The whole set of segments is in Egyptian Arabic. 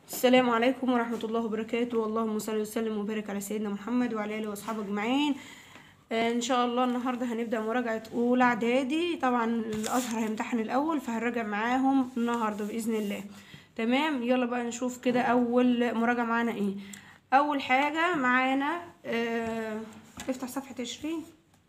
السلام عليكم ورحمة الله وبركاته اللهم صل وسلم وبارك على سيدنا محمد وعلى آله وأصحابه أجمعين آه، إن شاء الله النهاردة هنبدأ مراجعة أولى إعدادي طبعا الأزهر هيمتحن الأول فهنراجع معاهم النهاردة بإذن الله تمام يلا بقى نشوف كده أول مراجعة معانا إيه أول حاجة معانا آه، افتح صفحة عشرين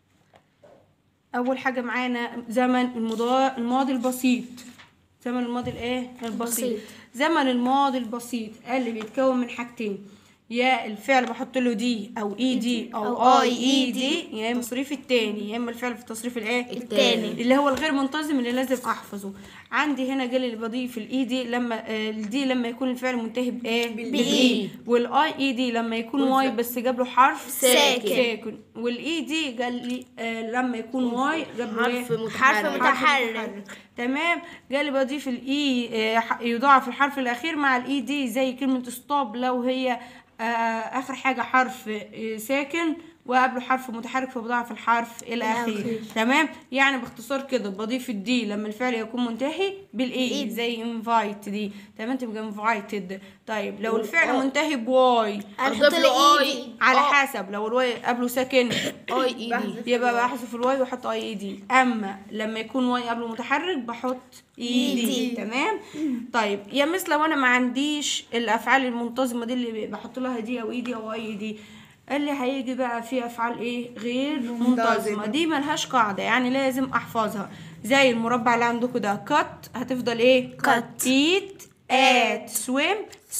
أول حاجة معانا زمن المضا- الماضي البسيط زمن الماضي الايه البسيط بسيط. زمن الماضي البسيط اللي بيتكون من حاجتين يا الفعل بحط له دي او اي دي او أو اي I اي E دي يا اما التصريف التاني يا اما الفعل في التصريف الايه التاني. اللي هو الغير منتظم اللي لازم احفظه عندي هنا جالي اللي بضيف الاي دي لما آه، الدي لما يكون الفعل منتهي بايه بالإي. والاي اي دي لما يكون واي بس جاب له حرف ساكن. ساكن والاي دي قال لي آه لما يكون واي جاب له إيه؟ حرف متحرك. حرف متحرك. تمام جالي بضيف الاي آه، ح- يضاعف الحرف الاخير مع الاي دي زي كلمه ستوب لو هي آه، اخر حاجه حرف آه، ساكن وقبله حرف متحرك فبضاعف الحرف الاخير الأخير. تمام يعني باختصار كده بضيف الدي لما الفعل يكون منتهي بالاي إيه. زي انفايت دي تمام تبقى انفايتد طيب لو الفعل منتهي بواي هنحط له ايدي على حسب لو الواي قبله ساكن اي ايدي يبقى بحذف الواي واحط اي اي دي اما لما يكون واي قبله متحرك بحط اي دي دي. تمام طيب يا مس لو انا ما عنديش الافعال المنتظمه دي اللي بحط لها دي او اي دي او اي دي اللي هيجي بقى في افعال ايه غير منتظمه دي ملهاش قاعده يعني لازم احفظها زي المربع اللي عندكم ده كات هتفضل ايه cut. eat ات swim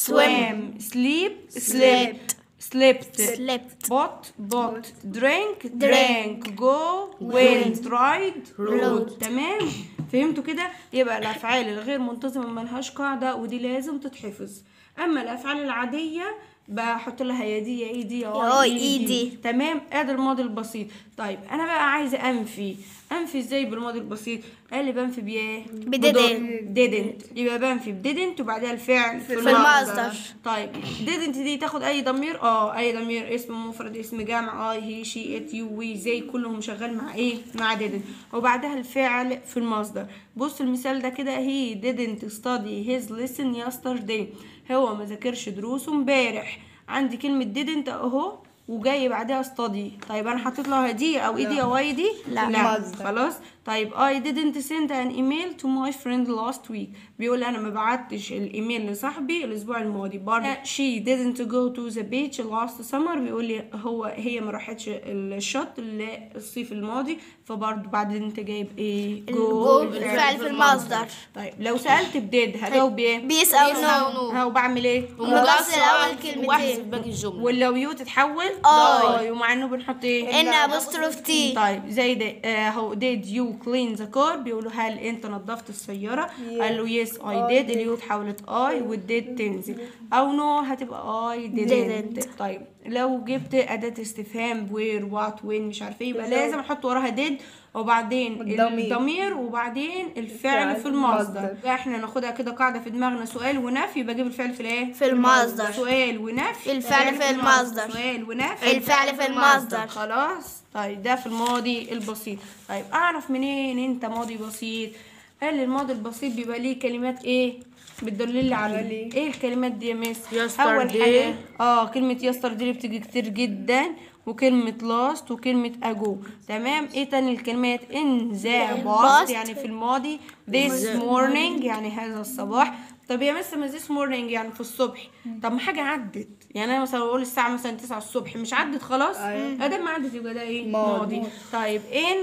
swim Swim. sleep Slept. slept Slept. bought bought drink Drank. drank go went Went. ride rode Rode. تمام فهمتوا كده يبقى الافعال الغير منتظمه ملهاش قاعده ودي لازم تتحفظ اما الافعال العاديه بحط لها يا دي يا اي دي يا يا اي إي دي. تمام ادي الماضي البسيط طيب انا بقى عايزه انفي انفي ازاي بالماضي البسيط قال لي بنفي بايه بدidn't. didn't يبقى بنفي بديدنت وبعدها الفعل في, المصدر. طيب didn't دي تاخد اي ضمير اه اي ضمير اسم مفرد اسم جمع اي هي شي ات يو وي زي كلهم شغال مع ايه مع didn't وبعدها الفعل في المصدر بص المثال ده كده هي didn't study his lesson yesterday هو ما ذاكرش دروسه امبارح عندي كلمة didn't اهو وجاي بعدها study طيب انا حطيت لها دي او اي دي او اي دي لا. لا مصدر. خلاص طيب I didn't send an email to my friend last week بيقول انا ما بعتش الايميل لصاحبي الاسبوع الماضي برضه she didn't go to the beach last summer بيقول لي هو هي ما راحتش الشط الصيف الماضي فبرضه بعد انت جايب ايه go الفعل في المصدر. طيب لو سألت بديد هجاوب ايه بيس او نو ها وبعمل ايه ومقصر اول كلمتين واحذف باقي الجمله ولو يو تتحول آي. آي ومع انه بنحط ايه ان ابوستروف تي طيب زي ده آه هو did you clean the car بيقولوا هل انت نظفت السيارة قال له yes I did اليو اتحولت I والديد تنزل او no هتبقى I didn't, Didn't. طيب لو جبت أداة استفهام where what when مش عارفه ايه يبقى لازم احط وراها did وبعدين الضمير. الضمير وبعدين الفعل الفعل في في المصدر المصدر. يبقى احنا ناخدها كده قاعدة في دماغنا سؤال ونفي بجيب الفعل في الايه في المصدر سؤال ونفي الفعل في المصدر. سؤال ونفي الفعل في المصدر. خلاص طيب ده في الماضي البسيط طيب اعرف منين انت ماضي بسيط قال لي الماضي البسيط بيبقى ليه كلمات ايه بتدل لي عليه عليه. ايه الكلمات دي يا مس Yesterday. اول حاجه اه كلمه يستر دي بتيجي كتير جدا وكلمة لاست وكلمة اجو تمام ايه تاني الكلمات ان ذا باست Past. يعني في الماضي this morning يعني هذا الصباح طب يا مس ما this morning يعني في الصبح طب ما حاجة عدت يعني انا مثلا اقول الساعة مثلا 9 الصبح مش عدت خلاص أيوة. ادام ما عدت يبقى ده ايه ماضي. ماضي طيب in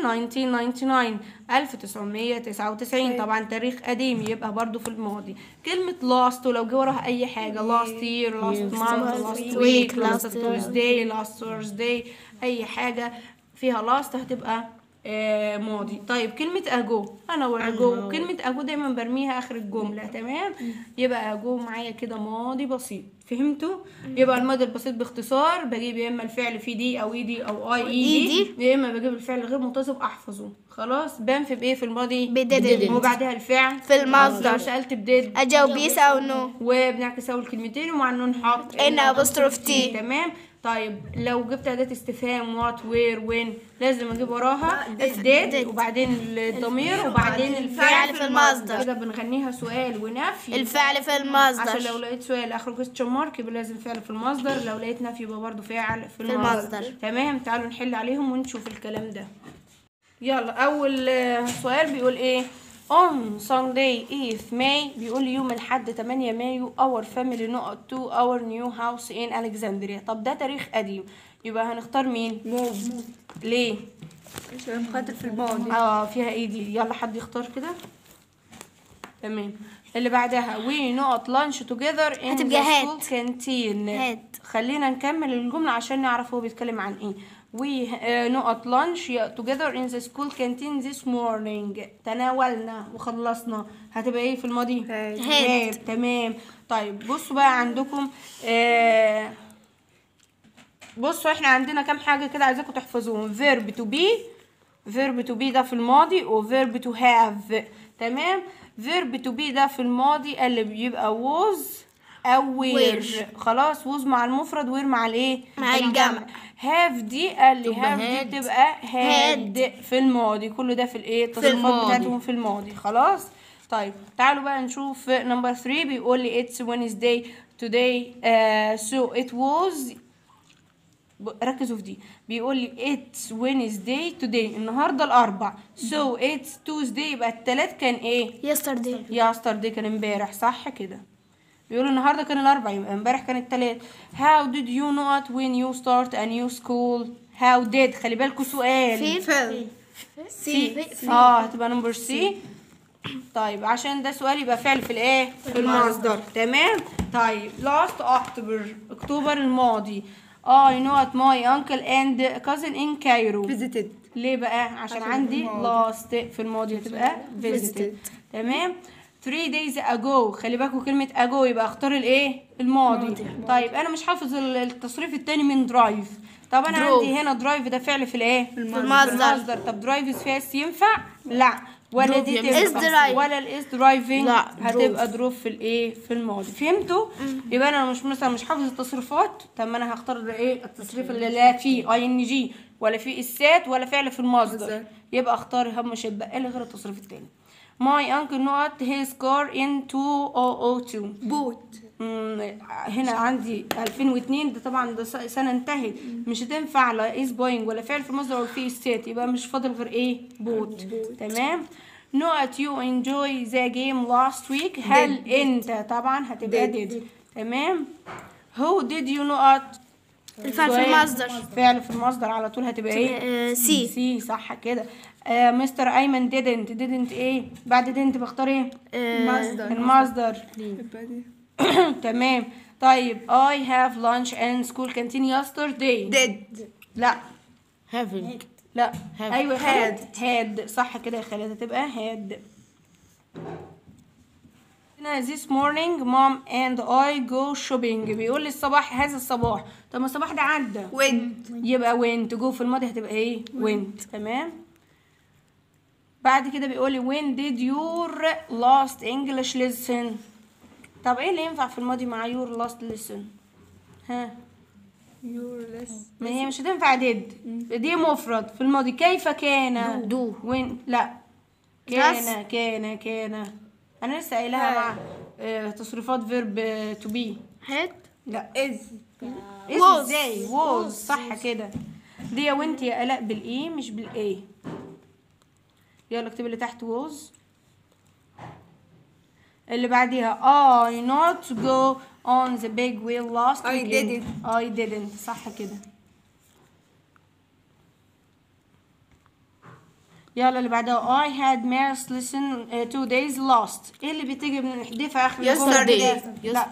1999 1999 طبعا تاريخ قديم يبقى برضو في الماضي كلمة last ولو جه وراها أي حاجة last year last month last week last Tuesday last Thursday أي حاجة فيها last هتبقى آه ماضي طيب كلمة أجو أنا وأجو كلمة أجو دايما برميها آخر الجملة تمام يبقى أجو معايا كده ماضي بسيط فهمتوا يبقى الماضي البسيط باختصار بجيب يا إما الفعل فيه دي أو إي دي أو أي إي إي دي يا إما بجيب الفعل غير منتظم أحفظه خلاص بان في بايه في الماضي ب didn't. وبعدها الفعل في المصدر. لو سالت بديد أجاوب يس أو نو وبنعكس اول كلمتين ومع النون حط إن apostrophe T. تمام طيب لو جبت اداه استفهام وات وير وين لازم اجيب وراها did. ديد وبعدين الضمير وبعدين الفعل الفعل في المصدر. كده بنغنيها سؤال ونفي الفعل في عشان لو المصدر لقيت سؤال اخره كويستشن مارك يبقى لازم فعل في المصدر لو لقيت نفي يبقى برضه فعل في المصدر, المصدر. تمام تعالوا نحل عليهم ونشوف الكلام ده يلا اول آه، سؤال بيقول ايه on Sunday 8th May بيقول لي يوم الحد 8 مايو our family نقط to our new house in Alexandria طب ده تاريخ قديم يبقى هنختار مين ليه عشان خاطر في الماضي اه فيها ايه دي يلا حد يختار كده تمام اللي بعدها we نقط lunch together in هتبقى the هات. school canteen هات. خلينا نكمل الجملة عشان نعرف هو بيتكلم عن ايه we آه، نقط lunch together in the school canteen this morning تناولنا وخلصنا هتبقى ايه في الماضي هات. هات. تمام طيب بصوا بقى عندكم آه بصوا احنا عندنا كام حاجة كده عايزاكم تحفظوهم verb to be verb to be ده في الماضي و verb to have تمام verb to be ده في الماضي اللي بيبقى was أو were were. خلاص was مع المفرد were مع الايه مع الجمع. have دي قال لي تبقى have دي had. بتبقى had. had في الماضي كل ده في الايه التصرفات الماضي. بتاعتهم في الماضي خلاص طيب تعالوا بقى نشوف نمبر 3 بيقول لي it's Wednesday today uh, so it was ب- ركزوا في دي بيقول لي it's Wednesday today النهارده الاربع so it's Tuesday يبقى التلات كان ايه yesterday yesterday كان امبارح صح كده بيقولوا النهارده كان الاربع يبقى امبارح كان التلات how did you know it when you start a new school how did خلي بالكوا سؤال في فعل سي اه هتبقى نمبر سي طيب عشان ده سؤال يبقى فعل في الايه في المصدر تمام طيب last اكتوبر اكتوبر الماضي I know at my uncle and cousin in Cairo visited ليه بقى عشان عندي last في الماضي هتبقى visited تمام 3 days ago خلي بالكوا كلمة ago يبقى اختار الايه الماضي طيب انا مش حافظ ال- التصريف التاني من درايف طب انا Drove. عندي هنا درايف ده فعل في الايه في المصدر. المصدر طب درايف فيها اس ينفع لا ولا دي Drove ينفع. تنفع is drive. ولا الاس درايفنج لا، هتبقى دروف في الايه في الماضي فهمتوا يبقى انا مش مثلا مش حافظ التصريفات طب ما انا هختار ايه التصريف اللي لا فيه اي ان جي ولا فيه اسات ولا فعل في المصدر بالظبط. يبقى اختار هم مش هيتبقى لي غير التصريف التاني My uncle not his car in 2002 بوت مم، هنا عندي 2002 ده طبعا ده س- سنه انتهت مش هتنفع لا از بوينج ولا فعل في المصدر ولا في ستيت يبقى مش فاضل غير ايه بوت تمام Not you enjoy the game last week هل انت طبعا هتبقى Did. did تمام Who did you not الفعل في سؤال. المصدر فعل في المصدر على طول هتبقى ايه آه، سي سي صح كده آه مستر ايمن didn't didn't ايه بعد didn't بختار ايه مصدر المصدر يبقى دي تمام طيب I have lunch and school canteen yesterday did لا having لا Have. ايوه Had. had had صح كده يا خالد هتبقى had هنا this morning mom and I go shopping بيقول لي الصباح هذا الصباح طب ما الصباح ده عدى went يبقى went جو في الماضي هتبقى ايه went تمام بعد كده بيقول لي when did your last English lesson طب ايه اللي ينفع في الماضي مع your last lesson ها your less ما هي مش هتنفع did دي مفرد في الماضي كيف كان do. وين لا كان كان كان انا لسه قايلها مع آه، تصريفات فيرب تو بي had لا is is Was. ازاي was صح كده دي يا وانت يا الاء بالاي مش بالاي يلا اكتبي اللي تحت was اللي بعديها I not go on the big wheel last I weekend didn't. I didn't صح كده يلا اللي بعدها I had math lesson uh, two days last ايه اللي بتيجي بنحذفها اخر الجملة Yesterday. دي؟ لا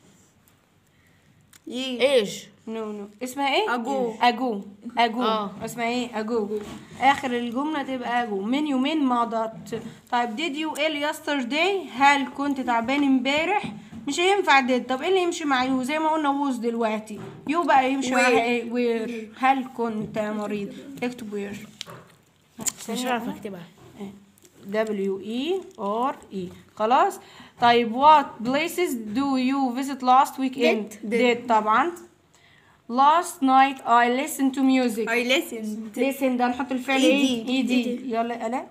ye ايش نو نو اسمها ايه أجو. اجو اجو آه. اسمها ايه اجو اخر الجمله تبقى اجو من يومين مضت طيب did you ill yesterday هل كنت تعبان امبارح مش هينفع did طب ايه اللي يمشي مع يو زي ما قلنا ووز دلوقتي يو بقى يمشي معاها ايه وير هل كنت مريض اكتب وير مش ثانية عارفه أنا. اكتبها W E R E خلاص طيب what places do you visit last weekend Did. did طبعا last night I listened to music I listened listen ده نحط الفعل ED. ايه اي دي ED. يلا يا الاء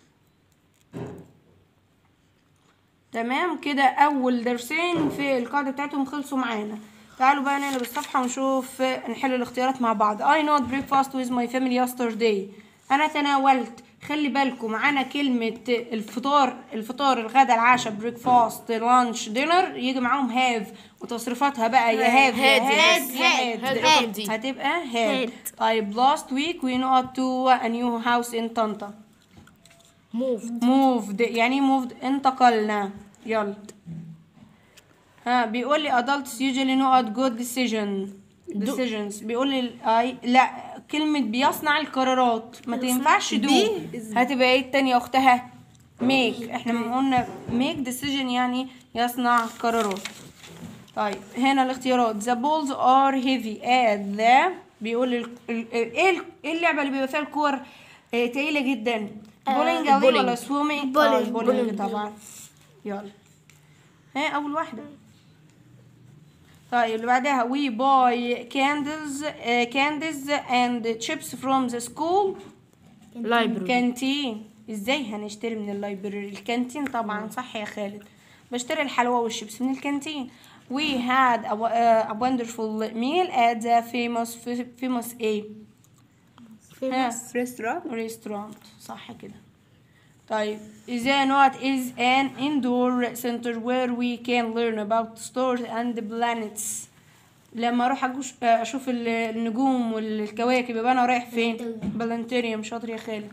تمام كده اول درسين في القاعده بتاعتهم خلصوا معانا تعالوا بقى نقلب الصفحه ونشوف نحل الاختيارات مع بعض I not breakfast with my family yesterday انا تناولت خلي بالكم معانا كلمة الفطار الفطار الغدا العشاء بريكفاست لانش دينر يجي معاهم هاف وتصريفاتها بقى يا هاف يا had, هاز yes. يا had, هاد had رقم دي. هتبقى هاد had. طيب last week we not to a new house in طنطا moved moved يعني moved انتقلنا يلا ها بيقول لي adults usually not good decision decisions بيقول لي I لا كلمة بيصنع القرارات ما تنفعش do هتبقى ايه التانية اختها make احنا ما قلنا make decision يعني يصنع قرارات طيب هنا الاختيارات the balls are heavy at the بيقول ال... ال... ايه ال- ايه اللعبة اللي بيبقى فيها الكور آه، تقيلة جدا بولينج عليه ولا bowling. سويمينج bowling. بولينج bowling. طبعا يلا ها اول واحدة طيب اللي بعدها we buy candles uh, candles and chips from the school library كانتين ازاي هنشتري من اللايبراري الكانتين طبعا صح يا خالد بشتري الحلوى والشيبس من الكانتين we had a, w- uh, a wonderful meal at the famous famous a ها restaurant restaurant صح كده طيب إذا not is an indoor center where we can learn about stars and planets لما اروح أجوش- اشوف ال- النجوم والكواكب يبقى انا رايح فين بلانتيريوم شاطر يا خالد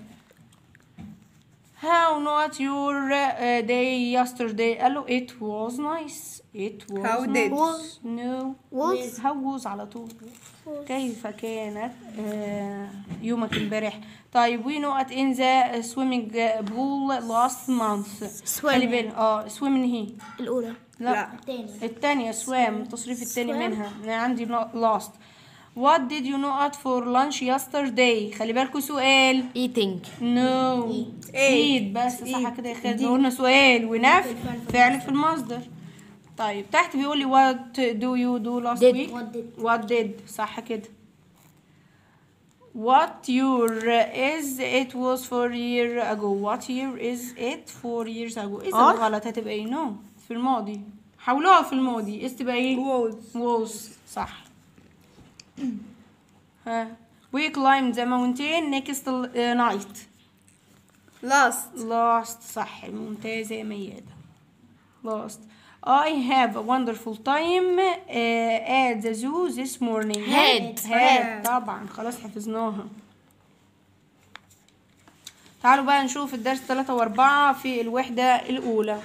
How not your uh, day yesterday قال له it was nice it was How did? nice. no Was. how was على طول كيف كانت آه، يومك امبارح طيب we know it in the swimming pool last month خلي Swimming. بالك اه swimming هي الأولى لا, لا. التانية swam التصريف التاني Swam. منها أنا عندي no- lost what did you know at for lunch yesterday خلي بالكوا سؤال eating no Eat. eat بس صح كده يا خالد قلنا سؤال ونفي فعل في المصدر طيب تحت بيقول لي what do you do last Did. week What did. what did صح كده what year is it was four year ago what year is it four years ago إذا آه. غلط هتبقى ايه no في الماضي حولوها في الماضي is تبقى ايه was was صح ها we climbed the mountain next uh, night last lost صح ممتازة يا ميادة lost I have a wonderful time uh, at the zoo this morning Had. had طبعا خلاص حفظناها تعالوا بقى نشوف الدرس 3 وأربعة في الوحدة الأولى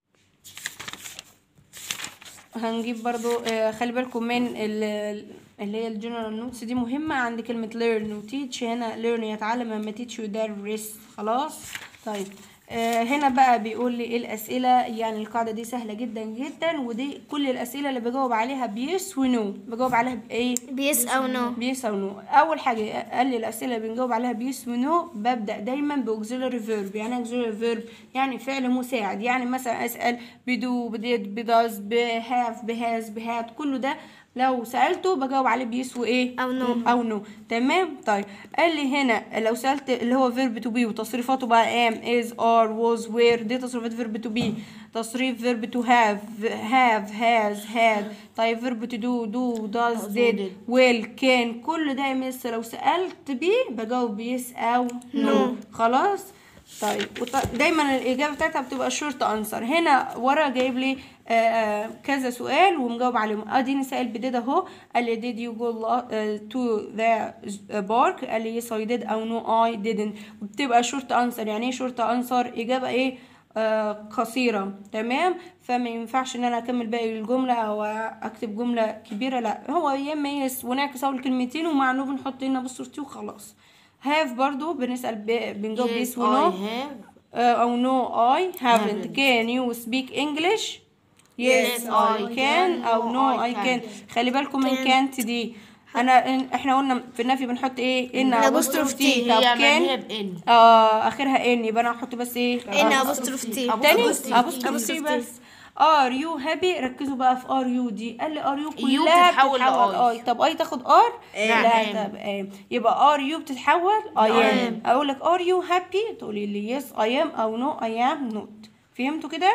هنجيب برضو آه، خلي بالكم من ال- اللي هي الجنرال نوتس دي مهمة عند كلمة learn و teach هنا learn يتعلم اما teach يدرس خلاص طيب آه، هنا بقى بيقول لي ايه الأسئلة يعني القاعدة دي سهلة جدا جدا ودي كل الأسئلة اللي بجاوب عليها بيس ونو بجاوب عليها بإيه بيس أو نو بيس او نو اول حاجه قال لي الاسئله اللي بنجاوب عليها بيس ونو ببدا دايما باوكسيلري فيرب يعني اوكسيلري فيرب يعني فعل مساعد يعني مثلا اسال بدو بديد بداز بهاف بهاز بهات كله ده لو سالته بجاوب عليه بيس وايه أو نو. او نو تمام طيب قال لي هنا لو سالت اللي هو فيرب تو بي وتصريفاته بقى ام از ار was وير دي تصريفات فيرب تو بي تصريف فيرب تو هاف هاف هاز هاد طيب فيرب تو دو دو داز ديد ويل كان كل ده يا مس لو سالت بيه بجاوب بيس او نو خلاص طيب وط- دايما الاجابه بتاعتها بتبقى شورت انسر هنا ورا جايب لي آه، آه، كذا سؤال ومجاوب عليهم اديني سائل بديد اهو قال لي did you go تو ذا بارك قال لي yes I did او no I didn't وبتبقى شورت انسر يعني ايه شورت انسر اجابه ايه آه قصيره تمام فما ينفعش ان انا اكمل باقي الجمله او اكتب جمله كبيره لا هو يا اما يس ونعكس اول كلمتين ومع نو بنحط هنا بصورتي وخلاص هاف برضو بنسال ب- بنجاوب yes بيس I ونو have uh, أو no I haven't can you speak English yes Yes, I I can can. أو No, no I I can can't. خلي بالكم من can't دي انا إن- احنا قلنا في النفي بنحط ايه ان ابوستروف تي طب هي كان معنيها بان اه اخرها ان يبقى انا هحط بس ايه ان ابوستروف تي تاني ابوستروف تي بس ار يو هابي ركزوا بقى في ار يو دي قال لي ار يو كلها بتتحول لآي. اي طب اي تاخد ار لا، لا طب آه. يبقى ار يو بتتحول اي ام اقول لك ار يو هابي تقولي لي يس اي ام او نو اي ام نوت فهمتوا كده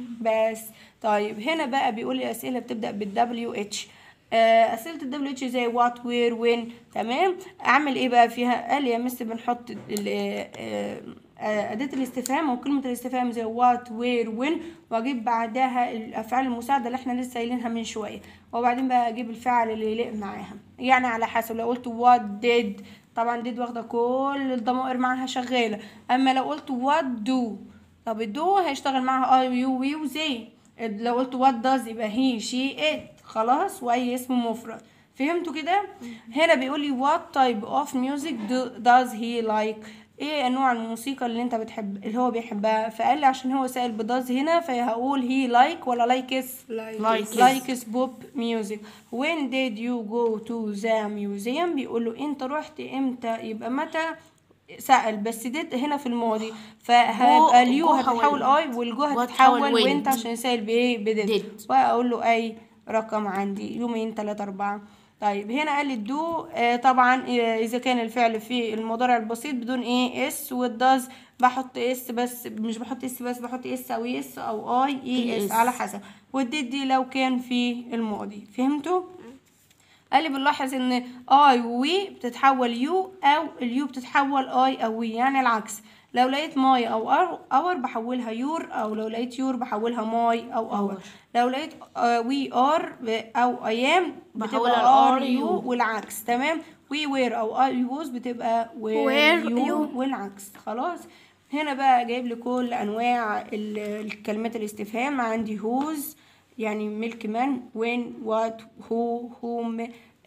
بس طيب هنا بقى بيقول لي اسئله بتبدا بالدبليو اتش اسئله الدبليو اتش زي وات وير وين تمام اعمل ايه بقى فيها قال لي يا مس بنحط ال- آه، آه، آه، أداة الاستفهام أو كلمة الاستفهام زي وات وير وين وأجيب بعدها الأفعال المساعدة اللي احنا لسه قايلينها من شوية وبعدين بقى أجيب الفعل اللي يليق معاها يعني على حسب لو قلت وات ديد طبعا ديد واخدة كل الضمائر معاها شغالة أما لو قلت وات دو طب الدو هيشتغل معاها اي يو وي وزي لو قلت وات داز يبقى هي شي ات خلاص واي اسم مفرد فهمتوا كده هنا بيقول لي what type of music do, does he like ايه انواع الموسيقى اللي انت بتحب اللي هو بيحبها فقال لي عشان هو سائل بداز هنا فهقول he like ولا likes Likes. likes pop music when did you go to the museum بيقول له انت رحت امتى يبقى متى سأل بس ديت هنا في الماضي فهيبقى اليو جو هتتحول حول- اي والجو وهتحول هتتحول وين. وانت عشان سائل بايه بديت did. واقول له اي رقم عندي يومين تلاتة اربعة طيب هنا قال لي الدو آه طبعا آه، اذا كان الفعل في المضارع البسيط بدون ايه اس والداز بحط اس بس مش بحط اس بس بحط اس او اس او اي اي اس ES. على حسب والديد دي لو كان في الماضي فهمتوا قال لي بنلاحظ ان اي وي بتتحول يو او اليو بتتحول اي او وي يعني العكس لو لقيت ماي او اور اور بحولها يور او لو لقيت يور بحولها ماي او اور لو لقيت وي ار او ايام بحولها بتبقى ار لR يو you. والعكس تمام وي وير او اي يوز بتبقى وير Where يو you. والعكس خلاص هنا بقى جايب لي كل انواع ال- الكلمات الاستفهام عندي هوز يعني ملك من وين وات هو هوم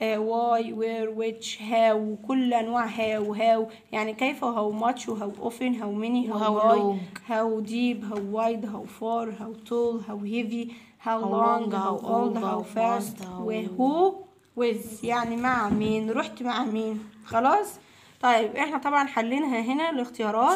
واي وير ويتش هاو كل انواع هاو هاو يعني كيف هاو ماتش وهاو اوفن هاو ميني وهاو هاو هاي long. هاو ديب هاو وايد هاو فار هاو تول هاو هيفي هاو How لونج long, هاو how اولد old, هاو how فاست fast, how- وهو ويز يعني مع مين رحت مع مين خلاص طيب احنا طبعا حليناها هنا الاختيارات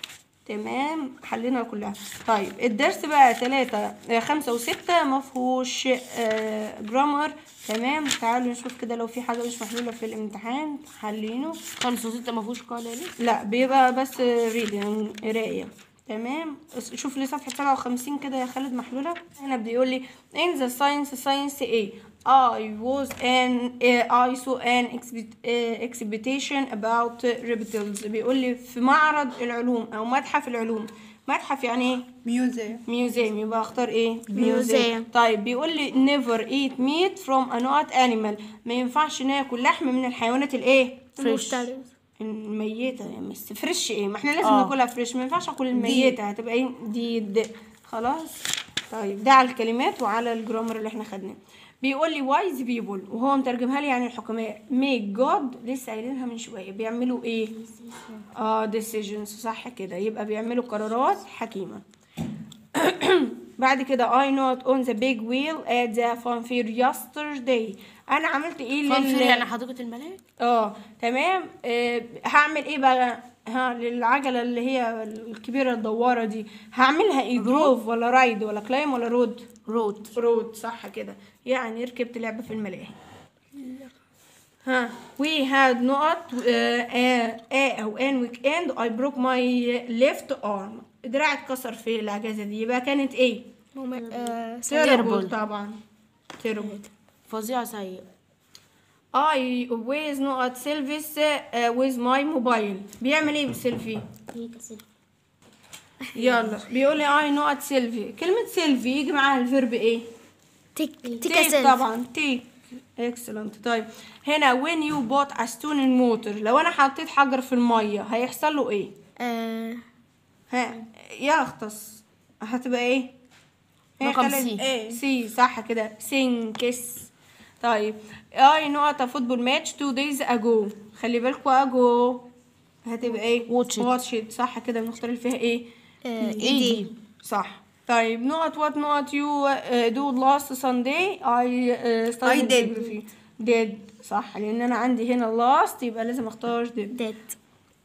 تمام حلينا كلها طيب الدرس بقى تلاتة آه، خمسة وستة مفهوش آه جرامر تمام تعالوا نشوف كده لو في حاجة مش محلولة في الامتحان حلينه خمسة وستة ما فيهوش قاعدة ليه؟ لا بيبقى بس ريدنج قراية تمام اس- شوف لي صفحة سبعة وخمسين كده يا خالد محلولة هنا بيقول لي in the science science A I was an uh, I saw an exhibit, uh, exhibition about reptiles بيقول لي في معرض العلوم أو متحف العلوم متحف يعني ايه؟ ميوزيوم ميوزيوم يبقى اختار ايه Museum. طيب بيقول لي never eat meat from a not animal ما ينفعش ناكل لحم من الحيوانات الايه فريش الميتة يا مس فريش ايه ما احنا لازم آه. ناكلها فريش ما ينفعش اكل الميتة هتبقى ايه دي د خلاص طيب ده على الكلمات وعلى الجرامر اللي احنا خدناه بيقول لي وايز بيبول وهو مترجمها لي يعني الحكماء ميك جود لسه قايلينها من شويه بيعملوا ايه اه decisions صح كده يبقى بيعملوا قرارات حكيمه بعد كده I not on the big wheel at the fun fair yesterday انا عملت ايه فانفير لل يعني حديقة الملاك اه تمام آه هعمل ايه بقى ها للعجله اللي هي الكبيره الدواره دي هعملها ايه دروف ولا رايد ولا كلايم ولا رود رود رود صح كده يعني ركبت لعبه في الملاهي ها we had not uh, a او ان week end I broke my left arm دراعي اتكسر في الاجازه دي يبقى كانت ايه terrible طبعا terrible فظيع سيء I always not selfies uh, with my mobile بيعمل ايه بالسيلفي يلا بيقول لي I not selfie كلمة سيلفي يجي معاها الفيرب ايه تيك تيك take طبعا take excellent طيب هنا when you bought a stone in water لو انا حطيت حجر في المية هيحصل له ايه ها يغطس هتبقى ايه هي رقم خلت- سي. ايه سي صح كده سينكس طيب I know a football match two days ago خلي بالكوا ago هتبقى ايه Watch it. watch it صح كده بنختار اللي فيها ايه ايدي صح طيب not what not you uh, do last Sunday I uh, studied I did. geography did صح لان انا عندي هنا last يبقى لازم اختار did did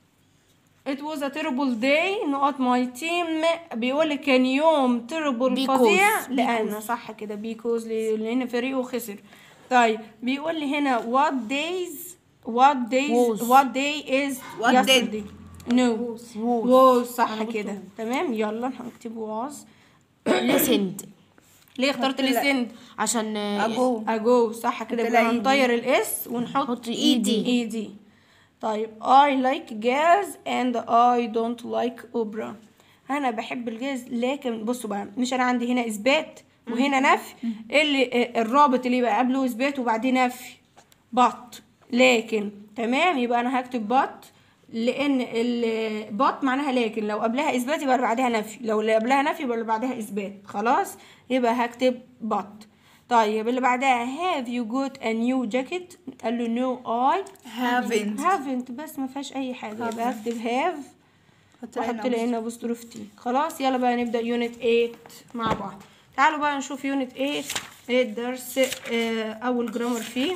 It was a terrible day نقط my team بيقول لي كان يوم terrible Because. فظيع لأن صح كده because ل- لأن فريقه خسر طيب بيقول لي هنا what days what days Was. what day is What yesterday no Was. was صح كده تمام يلا هنكتب was listened ليه اخترت لسند عشان آه، أجو اجو صح كده حط يبقى لها هنطير الاس ونحط حط ED. ايدي طيب I like jazz and I don't like opera انا بحب الجاز لكن بصوا بقى مش انا عندي هنا اثبات وهنا نفي اللي الرابط اللي يبقى قبله اثبات وبعدين نفي but لكن تمام يبقى انا هكتب but لان ال but معناها لكن لو قبلها اثبات يبقى اللي بعدها نفي لو اللي قبلها نفي يبقى اللي بعدها اثبات خلاص يبقى هكتب but طيب اللي بعدها have you got a new jacket قال له no I haven't haven't بس ما فيهاش اي حاجه يبقى اكتب have حط لها واحط هنا لها هنا بوستروف تي خلاص يلا بقى نبدا يونت 8 مع بعض تعالوا بقى نشوف يونت 8 الدرس آه، اول جرامر فيه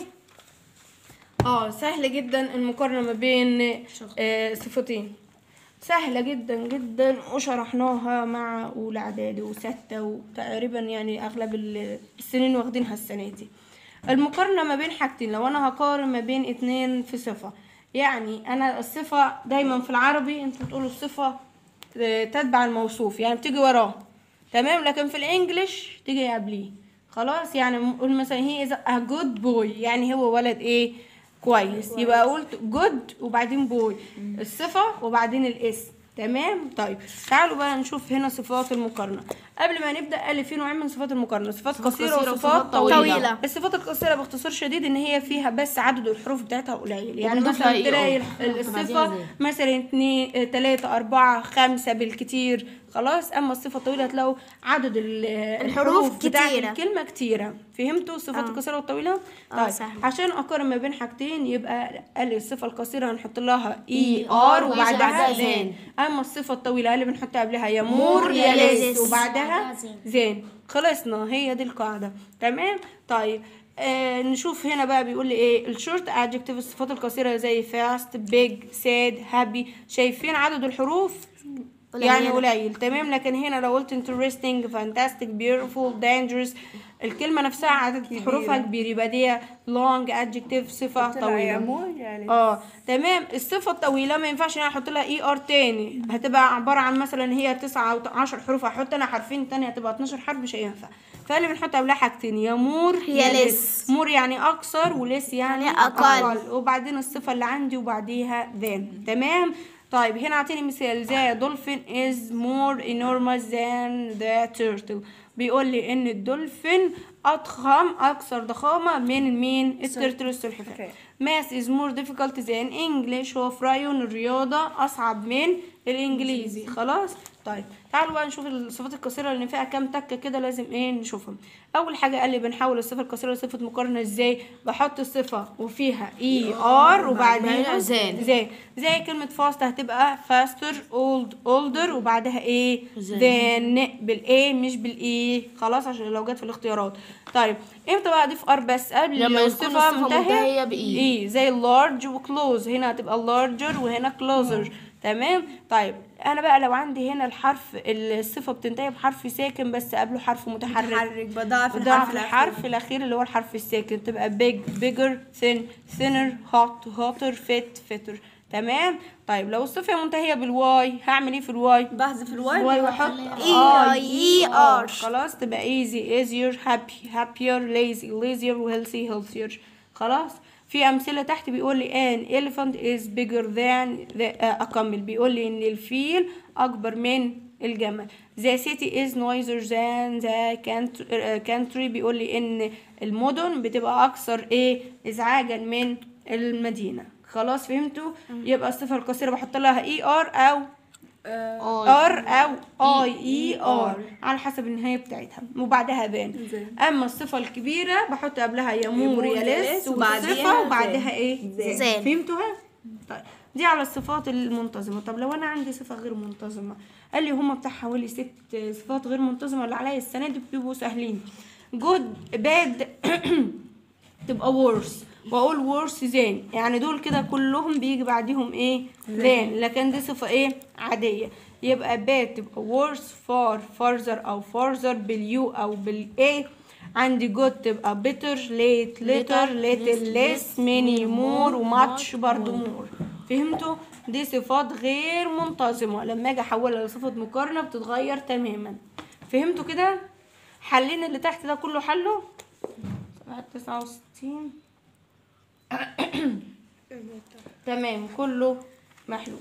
اه سهل جدا المقارنه ما بين آه، صفتين سهلة جدا جدا وشرحناها مع أولى إعدادي وستة وتقريبا يعني أغلب ال- السنين واخدينها السنة دي المقارنة ما بين حاجتين لو أنا هقارن ما بين اتنين في صفة يعني أنا الصفة دايما في العربي أنتوا بتقولوا الصفة آه، تتبع الموصوف يعني بتيجي وراه تمام لكن في الإنجليش تيجي قبليه خلاص يعني نقول مثلا هي is a good boy يعني هو ولد إيه كويس يبقى قلت جود وبعدين بوي الصفة وبعدين الاسم تمام طيب تعالوا بقى نشوف هنا صفات المقارنة قبل ما نبدأ قال في نوعين من صفات المقارنة صفات قصيرة قصيرة وصفات وصفات طويلة. طويلة. طويلة الصفات القصيرة باختصار شديد ان هي فيها بس عدد الحروف بتاعتها قليل يعني وبنضيف مثلا لها تلاقي إيه؟ ال- آه. بعديها الصفة زي. مثلا اتنين اه، تلاتة أربعة خمسة بالكتير خلاص أما الصفة الطويلة هتلاقوا عدد ال- الحروف بتاعت كتيرة. الكلمة كتيرة فهمتوا الصفات آه. القصيرة والطويلة؟ آه، طيب سهل. عشان أقارن ما بين حاجتين يبقى قال لي الصفة القصيرة هنحط لها اي ER ار وبعدها وبعدها زين. زين أما الصفة الطويلة قال لي بنحط قبلها يا مور مور يا يا لس لس. وبعدها زين خلصنا هي دي القاعدة تمام طيب آه نشوف هنا بقى بيقول لي ايه الشورت ادجكتيف الصفات القصيرة زي فاست بيج ساد هابي شايفين عدد الحروف يعني قليلة. قليل تمام لكن هنا لو قلت interesting fantastic beautiful dangerous الكلمة نفسها عدد حروفها كبير يبقى دي long adjective صفة حط لها طويلة يا مور يا لس. اه تمام الصفة الطويلة ما ينفعش انا احط لها اي ار تاني هتبقى عبارة عن مثلا هي تسعة او عشر حروف احط انا حرفين تاني هتبقى 12 حرف مش هينفع فاللي بنحط قبلها حاجتين يا مور يا لس. مور يعني اكثر ولس يعني يعني أقل. وبعدين الصفة اللي عندي وبعديها ذان تمام طيب هنا اعطيني مثال زي dolphin is more enormous than the turtle بيقول لي ان الدولفين اضخم اكثر ضخامة من مين الترتل السلحفاة math is more difficult than English هو في رأيه ان الرياضة اصعب من الانجليزي خلاص طيب تعالوا بقى نشوف الصفات القصيرة اللي فيها كام تكة كده لازم ايه نشوفهم اول حاجة قال لي بنحول الصفة القصيرة لصفة مقارنة ازاي بحط الصفة وفيها اي ار وبعدين زين. زي زي كلمة فاست هتبقى faster old older وبعدها ايه زين. than بالاي مش بالاي خلاص عشان لو جت في الاختيارات طيب امتى بقى اضيف ار بس قبل لما يكون الصفة الصفة منتهية منتهية بإي. ايه زي large وكلوز هنا هتبقى larger وهنا closer تمام طيب انا بقى لو عندي هنا الحرف الصفة بتنتهي بحرف ساكن بس قبله حرف متحرك متحرك بضاعف بضعف الحرف الحرف الاخير اللي هو الحرف الساكن تبقى big bigger thin thinner hot hotter fit fitter تمام طيب لو الصفة منتهية بالواي هعمل ايه في الواي بحذف الواي الواي واحط اي اي ار خلاص تبقى easy easier happy happier lazy lazier وhealthy healthier خلاص في أمثلة تحت بيقول لي an elephant is bigger than the آه، أكمل بيقول لي إن الفيل أكبر من الجمل the city is noisier than the country, آه، country بيقول لي إن المدن بتبقى أكثر إيه إزعاجا من المدينة خلاص فهمتوا يبقى الصفة القصيرة بحط لها اي ار او ار او اي اي ار على حسب النهايه بتاعتها وبعدها بان اما الصفه الكبيره بحط قبلها يا مور يا لس وبعديها وصفه وبعدها ايه زين. فهمتوها طيب دي على الصفات المنتظمه طب لو انا عندي صفه غير منتظمه قال لي هما بتاع حوالي ست صفات غير منتظمه اللي عليا السنه دي بيبقوا سهلين جود باد تبقى worse واقول worse than يعني دول كده كلهم بيجي بعديهم ايه than لكن دي صفة ايه عادية يبقى bad تبقى worse far farther او farther باليو او بالايه عندي good تبقى better late later little less many more وmuch برضو more فهمتوا دي صفات غير منتظمة لما اجي احولها لصفة مقارنة بتتغير تماما فهمتوا كده حلين اللي تحت ده كله حله صفحة تسعة وستين تمام كله محلول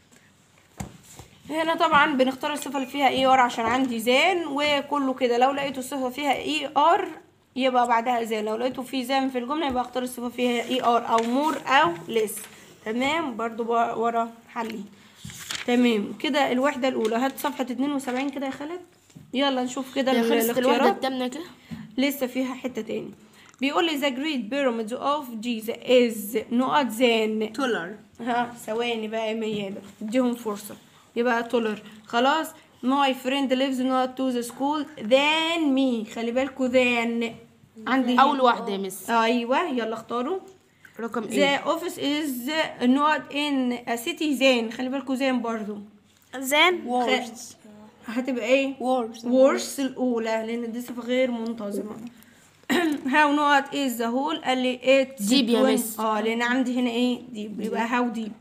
هنا طبعا بنختار الصفة اللي فيها اي ار عشان عندي زان وكله كده لو لقيتوا الصفة فيها اي ار يبقى بعدها زان لو لقيتوا في زان في الجملة يبقى اختار الصفة فيها اي ار او مور او لس تمام برضو بقى ورا حلي تمام كده الوحدة الأولى هات صفحة 72 كده يا خالد يلا نشوف كده هي ال- خلصت الوحدة الاختيارات بتاعنا كده لسه فيها حتة تاني بيقول لي the great pyramids of Giza is نقط زان تولر ها ثواني بقى يا ميادة اديهم فرصة يبقى تولر خلاص my friend lives not to the school than me خلي بالكوا than عندي أول واحدة يا مس ايوه يلا اختاروا رقم the ايه office is not in a city than خلي بالكوا than برضو زين وورز هتبقى ايه وورز worse الأولى لأن دي صفة غير منتظمة how not is the whole قال لي it's Deep يا 20 مس. اه لأن عندي هنا ايه deep يبقى how deep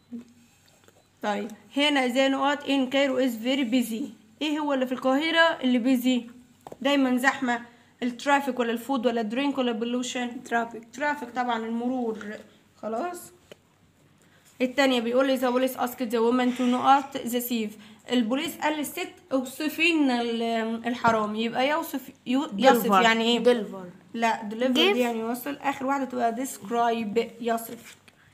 طيب هنا the not in Cairo is very busy ايه هو اللي في القاهرة اللي busy دايما زحمة الترافيك ولا الفود ولا الدرينك ولا البولوشن ترافيك ترافيك طبعا المرور خلاص التانية بيقول لي the police asked the woman to not the thief البوليس قال للست اوصفي لنا ال- الحرامي يبقى يوصف يو- يصف دلفر. يعني ايه دلفر لا deliver Give. دي يعني يوصل اخر واحدة تبقى describe يصف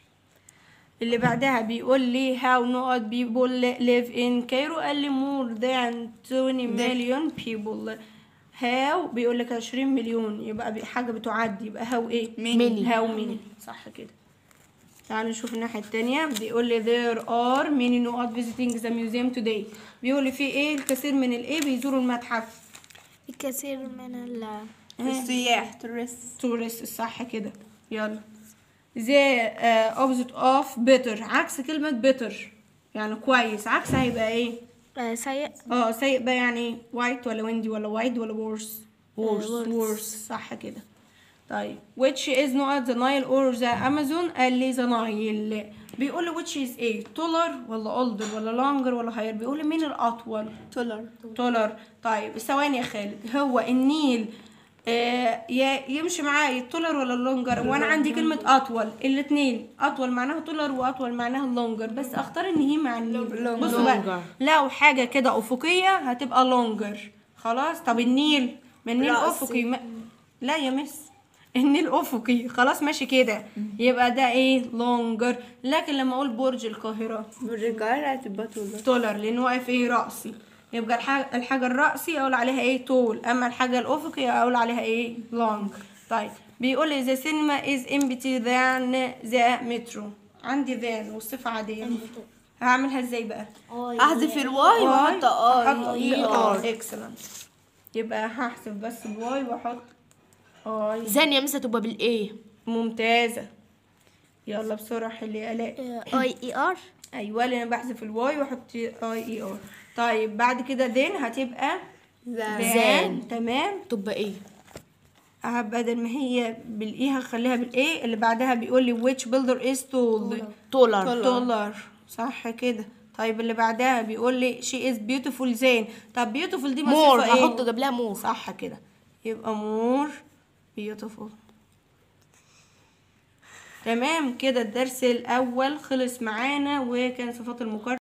اللي بعدها بيقول لي how not people live in Cairo قال لي more than 20 million people how بيقول لك 20 مليون يبقى بي- حاجة بتعدي يبقى how ايه Many. how many صح كده تعالوا نشوف الناحية التانية بيقول لي there are many not visiting the museum today بيقول لي في ايه الكثير من الايه بيزوروا المتحف الكثير من ال السياح تورست تورست صح كده يلا the uh, opposite of better عكس كلمة better يعني كويس عكس هيبقى ايه آه، سيء اه سيء بقى يعني وايت ولا ويندي ولا وايد ولا worse worse. worse صح كده طيب which is not the Nile or the Amazon قال لي the Nile بيقول لي which is ايه taller ولا older ولا longer ولا higher بيقول لي مين الأطول تولر تولر طيب ثواني يا خالد هو النيل آه يا- يمشي معايا التولر ولا اللونجر وانا عندي كلمة اطول الاتنين اطول معناها تولر واطول معناها اللونجر بس اختار ان هي مع النيل بصوا بقى لونجر. لو حاجة كده افقية هتبقى لونجر خلاص طب النيل ما النيل رأسي. افقي ما... لا يا مس النيل افقي خلاص ماشي كده يبقى ده ايه لونجر لكن لما اقول برج القاهرة بالرجال هتبقى تولر تولر لان واقف ايه رأسي يبقى الحاجة, الحاجة الرأسي اقول عليها ايه طول اما الحاجة الافقية اقول عليها ايه لونج طيب بيقول لي the cinema is empty than the metro عندي than والصفة عادية هعملها ازاي بقى احذف الواي واحط احط اي اي ار اكسلنت يبقى هحذف بس الواي واحط اي ثانية مس هتبقى بالايه ممتازة يلا بسرعة حلي الاقي اي اي ار ايوه لان انا بحذف الواي واحط اي اي ار طيب بعد كده ذن هتبقى ذان تمام تبقى ايه آه، بدل ما هي بالاي هخليها بالاي اللي بعدها بيقول لي which builder is tall تولر taller صح كده طيب اللي بعدها بيقول لي she is beautiful زين طب beautiful دي مور مصفة ايه هحط قبلها مور صح كده يبقى more beautiful تمام كده الدرس الاول خلص معانا وكان صفات المقارنة